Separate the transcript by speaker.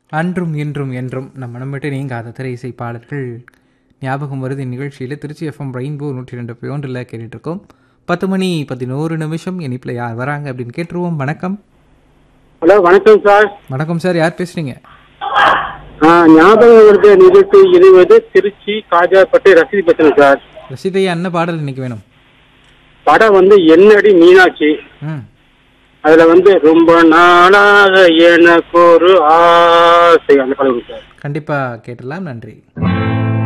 Speaker 1: அன்றும் இன்றும் என்றும் நம் மனம் விட்டு நீங்காத திரை இசை பாடல்கள் ஞாபகம் வருது இந்நிகழ்ச்சியில் திருச்சி எஃப்எம் ரெயின்போ நூற்றி ரெண்டு ஒன்றில் கேட்டுட்ருக்கோம் பத்து மணி பதினோரு நிமிஷம் இனிப்பில் யார் வராங்க அப்படின்னு கேட்டுருவோம் வணக்கம்
Speaker 2: ஹலோ வணக்கம் சார்
Speaker 1: வணக்கம் சார் யார் பேசுகிறீங்க
Speaker 2: ஆ, ஞாபகம் வருது நிகழ்ச்சி இருபது திருச்சி காஜாப்பட்டு ரசீது பேசுறேன் சார்
Speaker 1: ரசிதையா என்ன பாடல் இன்னைக்கு வேணும்
Speaker 2: படம் வந்து என்னடி மீனாட்சி
Speaker 1: ம்
Speaker 2: அதுல வந்து ரொம்ப நாளாக எனக்கு ஒரு ஆசை அந்த படம் சார்
Speaker 1: கண்டிப்பாக கேட்டலாம் நன்றி